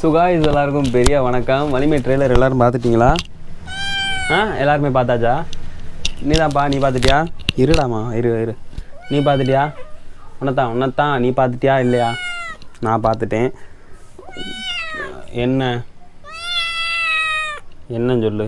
சுகாய்ஸ் எல்லாருக்கும் பெரிய வணக்கம் வலிமை ட்ரெய்லர் எல்லாரும் பார்த்துட்டீங்களா ஆ எல்லாருமே பார்த்தாச்சா நீ தான்ப்பா நீ பார்த்துட்டியா இருடாமா இரு இரு நீ பார்த்துட்டியா உன்னத்தான் உன்னத்தான் நீ பார்த்துட்டியா இல்லையா நான் பார்த்துட்டேன் என்ன என்னன்னு சொல்லு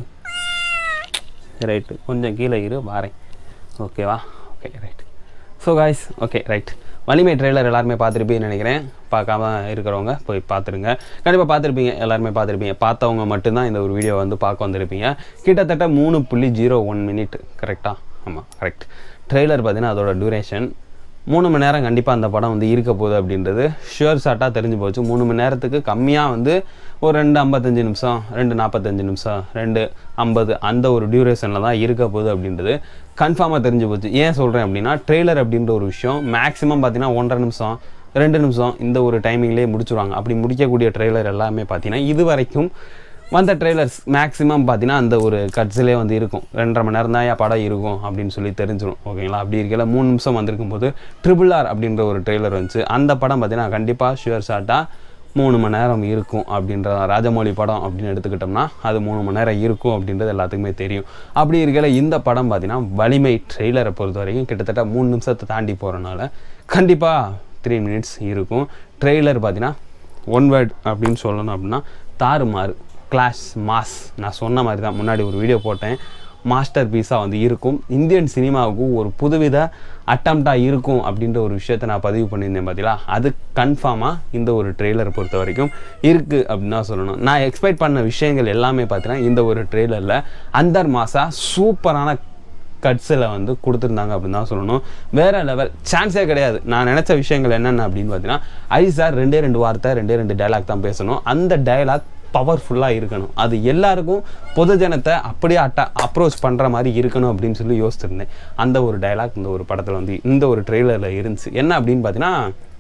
ரைட்டு கொஞ்சம் கீழே இரு வாரேன் ஓகேவா okay right so guys okay right Valimai trailer எல்லாருமே பார்த்துருப்பீங்கன்னு நினைக்கிறேன் பார்க்காம இருக்கிறவங்க போய் பார்த்துருங்க கண்டிப்பாக பார்த்துருப்பீங்க எல்லாருமே பார்த்துருப்பீங்க பார்த்தவங்க மட்டும்தான் இந்த ஒரு வீடியோ வந்து பார்க்க வந்திருப்பீங்க கிட்டத்தட்ட மூணு புள்ளி ஜீரோ ஒன் மினிட் கரெக்டாக ஆமாம் கரெக்ட் ட்ரெய்லர் பார்த்தீங்கன்னா அதோட டியூரேஷன் மூணு மணி நேரம் கண்டிப்பாக அந்த படம் வந்து இருக்க போகுது அப்படின்றது ஷுவர் ஷார்ட்டாக தெரிஞ்சு போச்சு மூணு மணி நேரத்துக்கு கம்மியாக வந்து ஒரு ரெண்டு ஐம்பத்தஞ்சு நிமிஷம் ரெண்டு நாற்பத்தஞ்சு நிமிஷம் ரெண்டு ஐம்பது அந்த ஒரு டியூரேஷனில் தான் இருக்க போகுது அப்படின்றது கன்ஃபார்மாக தெரிஞ்சு போச்சு ஏன் சொல்கிறேன் அப்படின்னா ட்ரெய்லர் அப்படின்ற ஒரு விஷயம் மேக்ஸிமம் பார்த்தீங்கன்னா ஒன்றரை நிமிஷம் ரெண்டு நிமிஷம் இந்த ஒரு டைமிங்லேயே முடிச்சுருவாங்க அப்படி முடிக்கக்கூடிய ட்ரெய்லர் எல்லாமே பார்த்தீங்கன்னா இது வரைக்கும் வந்த ட்ரெய்லர்ஸ் மேக்ஸிமம் பார்த்தீங்கன்னா அந்த ஒரு கட்ஸ்லேயே வந்து இருக்கும் ரெண்டரை மணி நேரம் தான் படம் இருக்கும் அப்படின்னு சொல்லி தெரிஞ்சிடும் ஓகேங்களா அப்படி இருக்கல மூணு நிமிஷம் வந்திருக்கும் போது ட்ரிபிள் ஆர் அப்படின்ற ஒரு ட்ரெய்லர் வந்துச்சு அந்த படம் பார்த்தீங்கன்னா கண்டிப்பாக ஷுவர் ஷார்ட்டாக மூணு மணி நேரம் இருக்கும் அப்படின்ற ராஜமௌழி படம் அப்படின்னு எடுத்துக்கிட்டோம்னா அது மூணு மணி நேரம் இருக்கும் அப்படின்றது எல்லாத்துக்குமே தெரியும் அப்படி இருக்கல இந்த படம் பார்த்தீங்கன்னா வலிமை ட்ரெய்லரை பொறுத்த வரைக்கும் கிட்டத்தட்ட மூணு நிமிஷத்தை தாண்டி போகிறனால கண்டிப்பாக த்ரீ மினிட்ஸ் இருக்கும் ட்ரெய்லர் பார்த்தீங்கன்னா ஒன் வேர்ட் அப்படின்னு சொல்லணும் அப்படின்னா தாறுமாறு கிளாஸ் மாஸ் நான் சொன்ன மாதிரி தான் முன்னாடி ஒரு வீடியோ போட்டேன் மாஸ்டர் பீஸாக வந்து இருக்கும் இந்தியன் சினிமாவுக்கு ஒரு புதுவித அட்டம்ப்டாக இருக்கும் அப்படின்ற ஒரு விஷயத்தை நான் பதிவு பண்ணியிருந்தேன் பார்த்தீங்களா அது கன்ஃபார்மாக இந்த ஒரு ட்ரெய்லரை பொறுத்த வரைக்கும் இருக்குது அப்படின்னு தான் சொல்லணும் நான் எக்ஸ்பெக்ட் பண்ண விஷயங்கள் எல்லாமே பார்த்தீங்கன்னா இந்த ஒரு ட்ரெய்லரில் அந்தர் மாசா சூப்பரான கட்ஸில் வந்து கொடுத்துருந்தாங்க அப்படின்னு தான் சொல்லணும் வேற லெவல் சான்ஸே கிடையாது நான் நினச்ச விஷயங்கள் என்னென்ன அப்படின்னு பார்த்தீங்கன்னா ஐ சார் ரெண்டே ரெண்டு வார்த்தை ரெண்டே ரெண்டு டைலாக் தான் பேசணும் அந்த டைலாக் பவர்ஃபுல்லாக இருக்கணும் அது எல்லாருக்கும் பொது ஜனத்தை அப்படியே அட்டா அப்ரோச் பண்ணுற மாதிரி இருக்கணும் அப்படின்னு சொல்லி யோசிச்சிருந்தேன் அந்த ஒரு டைலாக் இந்த ஒரு படத்தில் வந்து இந்த ஒரு ட்ரெய்லரில் இருந்துச்சு என்ன அப்படின்னு பார்த்தீங்கன்னா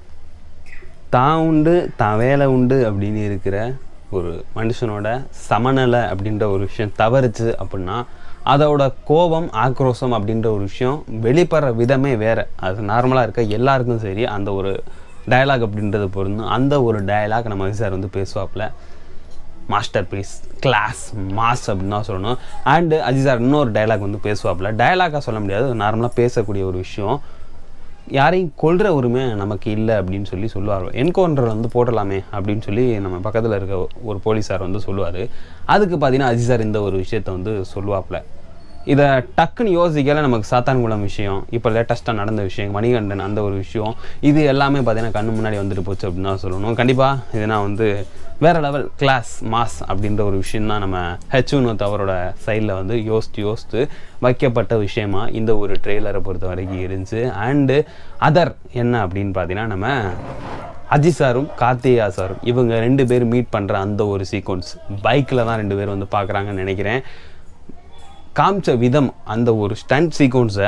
தான் உண்டு தான் வேலை உண்டு அப்படின்னு இருக்கிற ஒரு மனுஷனோட சமநிலை அப்படின்ற ஒரு விஷயம் தவறுச்சு அப்படின்னா அதோட கோபம் ஆக்ரோஷம் அப்படின்ற ஒரு விஷயம் வெளிப்படுற விதமே வேறு அது நார்மலாக இருக்க எல்லாருக்கும் சரி அந்த ஒரு டயலாக் அப்படின்றது பொருந்தும் அந்த ஒரு டயலாக் நம்ம சார் வந்து பேசுவாப்பில் மாஸ்டர் பீஸ் கிளாஸ் மாஸ் அப்படின்னு தான் சொல்லணும் அண்டு அஜித் சார் இன்னொரு டைலாக் வந்து பேசுவாப்பில் டயலாக்காக சொல்ல முடியாது நார்மலாக பேசக்கூடிய ஒரு விஷயம் யாரையும் கொல்ற உரிமை நமக்கு இல்லை அப்படின்னு சொல்லி சொல்லுவார் என்கவுண்டர் வந்து போடலாமே அப்படின்னு சொல்லி நம்ம பக்கத்தில் இருக்க ஒரு போலீஸார் வந்து சொல்லுவார் அதுக்கு பார்த்தீங்கன்னா அஜித் சார் இந்த ஒரு விஷயத்த வந்து சொல்லுவாப்பில் இதை டக்குன்னு யோசிக்கல நமக்கு சாத்தான்குளம் விஷயம் இப்போ லேட்டஸ்ட்டாக நடந்த விஷயம் மணிகண்டன் அந்த ஒரு விஷயம் இது எல்லாமே பார்த்தீங்கன்னா கண்ணு முன்னாடி வந்துட்டு போச்சு அப்படின்னு தான் சொல்லணும் கண்டிப்பாக இது நான் வந்து வேறு லெவல் கிளாஸ் மாஸ் அப்படின்ற ஒரு விஷயம் தான் நம்ம ஹெச் வினோத் அவரோட சைடில் வந்து யோசித்து யோசித்து வைக்கப்பட்ட விஷயமா இந்த ஒரு ட்ரெய்லரை பொறுத்த வரைக்கும் இருந்துச்சு அண்டு அதர் என்ன அப்படின்னு பார்த்தீங்கன்னா நம்ம அஜித் சாரும் கார்த்திகா சாரும் இவங்க ரெண்டு பேரும் மீட் பண்ணுற அந்த ஒரு சீக்வன்ஸ் பைக்கில் தான் ரெண்டு பேரும் வந்து பார்க்குறாங்கன்னு நினைக்கிறேன் காமிச்ச விதம் அந்த ஒரு ஸ்டண்ட் சீக்வன்ஸை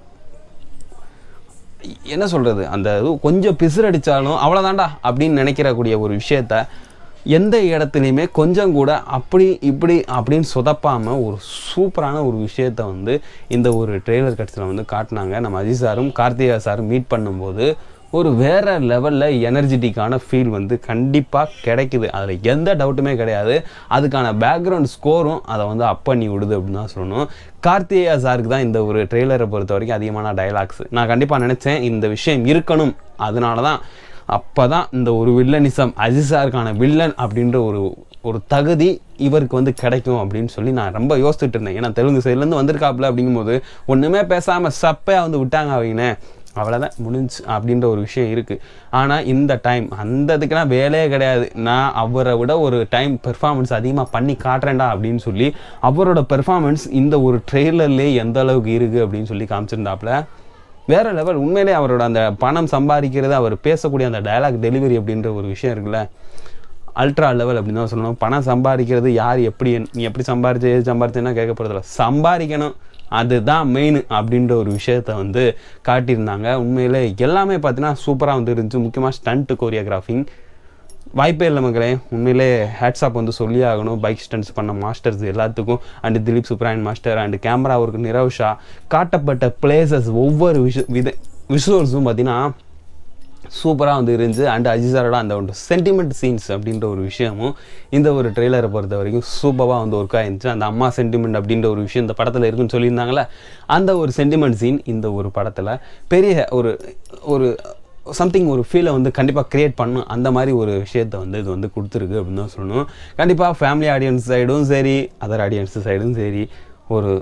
என்ன சொல்கிறது அந்த இது கொஞ்சம் பிசுறடிச்சாலும் அவ்வளோதான்டா அப்படின்னு நினைக்கிறக்கூடிய ஒரு விஷயத்த எந்த இடத்துலையுமே கொஞ்சம் கூட அப்படி இப்படி அப்படின்னு சொதப்பாமல் ஒரு சூப்பரான ஒரு விஷயத்த வந்து இந்த ஒரு ட்ரெய்லர் கட்சியில் வந்து காட்டினாங்க நம்ம அஜித் சாரும் கார்த்திகா சாரும் மீட் பண்ணும்போது ஒரு வேற லெவலில் எனர்ஜெட்டிக்கான ஃபீல் வந்து கண்டிப்பாக கிடைக்குது அதில் எந்த டவுட்டுமே கிடையாது அதுக்கான பேக்ரவுண்ட் ஸ்கோரும் அதை வந்து அப் பண்ணி விடுது அப்படின்னு தான் சொல்லணும் கார்த்திகேயா சாருக்கு தான் இந்த ஒரு ட்ரெய்லரை பொறுத்த வரைக்கும் அதிகமான டைலாக்ஸ் நான் கண்டிப்பாக நினச்சேன் இந்த விஷயம் இருக்கணும் அதனால தான் அப்போ தான் இந்த ஒரு வில்லனிசம் அஜித் சாருக்கான வில்லன் அப்படின்ற ஒரு ஒரு தகுதி இவருக்கு வந்து கிடைக்கும் அப்படின்னு சொல்லி நான் ரொம்ப யோசிச்சுட்டு இருந்தேன் ஏன்னா தெலுங்கு சைட்லேருந்து வந்திருக்காப்புல அப்படிங்கும்போது ஒன்றுமே பேசாமல் சப்பையாக வந்து விட்டாங்க அவங்க அவ்வளோதான் முடிஞ்சு அப்படின்ற ஒரு விஷயம் இருக்குது ஆனால் இந்த டைம் அந்த இதுக்கெல்லாம் வேலையே கிடையாது நான் அவரை விட ஒரு டைம் பெர்ஃபார்மன்ஸ் அதிகமாக பண்ணி காட்டுறேன்டா அப்படின்னு சொல்லி அவரோட பெர்ஃபார்மன்ஸ் இந்த ஒரு ட்ரெய்லர்லேயே எந்த அளவுக்கு இருக்குது அப்படின்னு சொல்லி காமிச்சிருந்தாப்புல வேற லெவல் உண்மையிலே அவரோட அந்த பணம் சம்பாதிக்கிறது அவர் பேசக்கூடிய அந்த டயலாக் டெலிவரி அப்படின்ற ஒரு விஷயம் இருக்குல்ல அல்ட்ரா லெவல் அப்படின்னு தான் சொல்லணும் பணம் சம்பாதிக்கிறது யார் எப்படி நீ எப்படி சம்பாரிச்சு எது சம்பாரிச்சேன்னா கேட்க போகிறதில்ல சம்பாதிக்கணும் அதுதான் மெயின் அப்படின்ற ஒரு விஷயத்த வந்து காட்டியிருந்தாங்க உண்மையிலே எல்லாமே பார்த்தீங்கன்னா சூப்பராக வந்து இருந்துச்சு முக்கியமாக ஸ்டண்ட் கோரியோகிராஃபிங் வாய்ப்பே இல்லை மக்களே உண்மையிலே ஹேட்ஸ்அப் வந்து சொல்லி ஆகணும் பைக் ஸ்டண்ட்ஸ் பண்ண மாஸ்டர்ஸ் எல்லாத்துக்கும் and Dhilip Subbarayan master and camera work Nirav Shah காட்டப்பட்ட பிளேசஸ் ஒவ்வொரு விஷ வித விஷுவல்ஸும் பார்த்தீங்கன்னா சூப்பராக வந்து இருந்துச்சு அண்ட் அஜிசாரோட அந்த ஒரு சென்டிமெண்ட் சீன்ஸ் அப்படின்ற ஒரு விஷயமும் இந்த ஒரு ட்ரெய்லரை பொறுத்த வரைக்கும் சூப்பராக வந்து ஒர்க் ஆயிருந்துச்சு அந்த அம்மா சென்டிமெண்ட் அப்படின்ற ஒரு விஷயம் இந்த படத்தில் இருக்குன்னு சொல்லியிருந்தாங்களே அந்த ஒரு சென்டிமெண்ட் சீன் இந்த ஒரு படத்தில் பெரிய ஒரு ஒரு சம்திங் ஒரு ஃபீலை வந்து கண்டிப்பாக க்ரியேட் பண்ணும் அந்த மாதிரி ஒரு விஷயத்தை வந்து இது வந்து கொடுத்துருக்கு அப்படின்னு தான் சொல்லணும் கண்டிப்பாக ஃபேமிலி ஆடியன்ஸ் சைடும் சரி அதர் ஆடியன்ஸ் சைடும் சரி ஒரு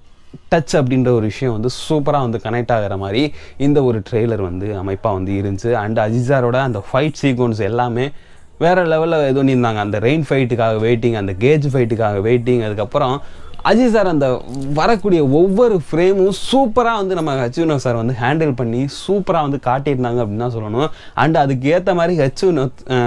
டச் அப்படின்ற ஒரு விஷயம் வந்து சூப்பராக வந்து கனெக்ட் ஆகிற மாதிரி இந்த ஒரு ட்ரெய்லர் வந்து அமைப்பாக வந்து இருந்துச்சு அண்ட் அஜிசாரோட அந்த ஃபைட் சீக்வன்ஸ் எல்லாமே வேறு லெவலில் இது பண்ணியிருந்தாங்க அந்த ரெயின் ஃபைட்டுக்காக வெயிட்டிங் அந்த கேஜ் ஃபைட்டுக்காக வெயிட்டிங் அதுக்கப்புறம் அஜித் சார் அந்த வரக்கூடிய ஒவ்வொரு ஃப்ரேமும் சூப்பராக வந்து நம்ம ஹச்சுனோ சார் வந்து ஹேண்டில் பண்ணி சூப்பராக வந்து காட்டியிருந்தாங்க அப்படின்னு தான் சொல்லணும் அண்ட் அதுக்கு ஏற்ற மாதிரி ஹச்சுனோ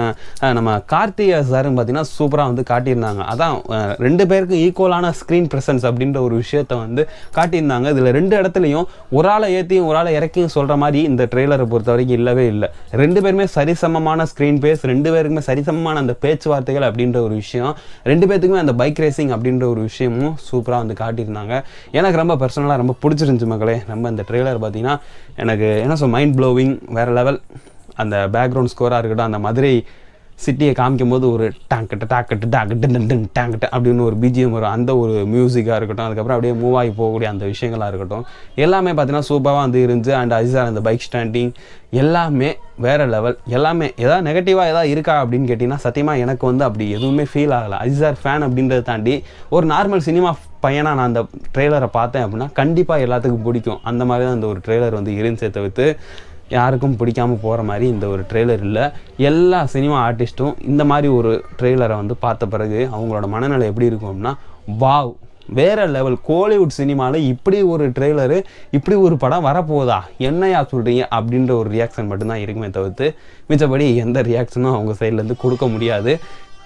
நம்ம கார்த்திகா சாரும் பார்த்தீங்கன்னா சூப்பராக வந்து காட்டியிருந்தாங்க அதான் அஹ், ரெண்டு பேருக்கும் ஈக்குவலான ஸ்க்ரீன் ப்ரெசன்ஸ் அப்படின்ற ஒரு விஷயத்த வந்து காட்டியிருந்தாங்க இதில் ரெண்டு இடத்துலையும் ஒரு ஆளை ஏற்றியும் ஒரு ஆளை இறக்கியும் சொல்கிற மாதிரி இந்த ட்ரெய்லரை பொறுத்த வரைக்கும் இல்லவே இல்லை ரெண்டு பேருமே சரிசமமான ஸ்க்ரீன் பேஸ் ரெண்டு பேருக்குமே சரிசமமான அந்த பேச்சுவார்த்தைகள் அப்படின்ற ஒரு விஷயம் ரெண்டு பேர்த்துக்குமே அந்த பைக் ரேசிங் அப்படின்ற ஒரு விஷயமும் சூப்பராக வந்து காட்டியிருந்தாங்க எனக்கு ரொம்ப பர்சனலாக ரொம்ப பிடிச்சிருந்துச்சு மக்களே ரொம்ப இந்த ட்ரெய்லர் பார்த்தீங்கன்னா எனக்கு என்ன சொல் மைண்ட் ப்ளோவிங் வேறு லெவல் அந்த பேக்ரவுண்ட் ஸ்கோராக இருக்கட்டும் அந்த மதுரை சிட்டியை காமிக்கும் போது ஒரு டாங்கட்டு டாக்கட்டு டாக்கட்டு டன் டன் டாங்கட்டு அப்படின்னு ஒரு பிஜிஎம் வரும் அந்த ஒரு மியூசிக்காக இருக்கட்டும் அதுக்கப்புறம் அப்படியே மூவ் ஆகி போகக்கூடிய அந்த விஷயங்களாக இருக்கட்டும் எல்லாமே பார்த்தீங்கன்னா சூப்பராக வந்து இருந்துச்சு அண்ட் அஜிசார் அந்த பைக் ஸ்டாண்டிங் எல்லாமே வேறு லெவல் எல்லாமே ஏதாவது நெகட்டிவாக ஏதாவது இருக்கா அப்படின்னு கேட்டிங்கன்னா சத்தியமாக எனக்கு வந்து அப்படி எதுவுமே ஃபீல் ஆகலை அஜிசார் ஃபேன் அப்படின்றத தாண்டி ஒரு நார்மல் சினிமா பையனாக நான் அந்த ட்ரெய்லரை பார்த்தேன் அப்படின்னா கண்டிப்பாக எல்லாத்துக்கும் பிடிக்கும் அந்த மாதிரி தான் அந்த ஒரு ட்ரெய்லர் வந்து இருந்துச்சே தவிர்த்து யாருக்கும் பிடிக்காம போகிற மாதிரி இந்த ஒரு ட்ரெய்லர் இல்லை எல்லா சினிமா ஆர்டிஸ்ட்டும் இந்த மாதிரி ஒரு ட்ரெய்லரை வந்து பார்த்த பிறகு அவங்களோட மனநிலை எப்படி இருக்கும் அப்படின்னா வாவ் வேற லெவல் கோலிவுட் சினிமாவில் இப்படி ஒரு ட்ரெய்லரு இப்படி ஒரு படம் வரப்போகுதா என்னையா சொல்கிறீங்க அப்படின்ற ஒரு ரியாக்ஷன் மட்டும்தான் இருக்குமே தவிர்த்து மிச்சபடி எந்த ரியாக்ஷனும் அவங்க சைட்லேருந்து கொடுக்க முடியாது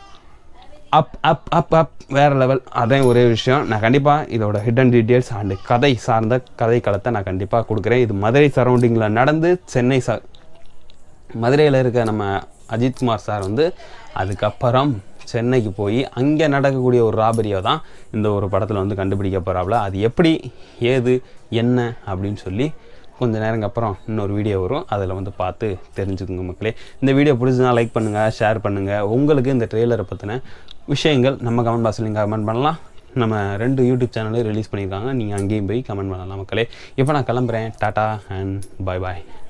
அப் அப் அப் அப் வேறு லெவல் அதான் ஒரே விஷயம் நான் கண்டிப்பாக இதோட ஹிடன் டீட்டெயில்ஸ் அண்டு கதை சார்ந்த கதை களத்தை நான் கண்டிப்பாக கொடுக்குறேன் இது மதுரை சரௌண்டிங்கில் நடந்து சென்னை சார் மதுரையில் இருக்க நம்ம அஜித்குமார் சார் வந்து அதுக்கப்புறம் சென்னைக்கு போய் அங்கே நடக்கக்கூடிய ஒரு ராபரியை தான் இந்த ஒரு படத்தில் வந்து கண்டுபிடிக்க போகிறாப்புல அது எப்படி ஏது என்ன அப்படின்னு சொல்லி கொஞ்ச நேரங்க அப்புறம் இன்னொரு வீடியோ வரும் அதில் வந்து பார்த்து தெரிஞ்சுக்குங்க மக்களே இந்த வீடியோ பிடிச்சதுனா லைக் பண்ணுங்கள் ஷேர் பண்ணுங்கள் உங்களுக்கு இந்த ட்ரெய்லரை பற்றின விஷயங்கள் நம்ம கமெண்ட் பாக்ஸில் நீங்கள் கமெண்ட் பண்ணலாம் நம்ம ரெண்டு யூடியூப் சேனலையும் ரிலீஸ் பண்ணியிருக்காங்க நீங்கள் அங்கேயும் போய் கமெண்ட் பண்ணலாம் மக்களே இப்போ நான் கிளம்புறேன் டாட்டா அண்ட் பாய் பாய்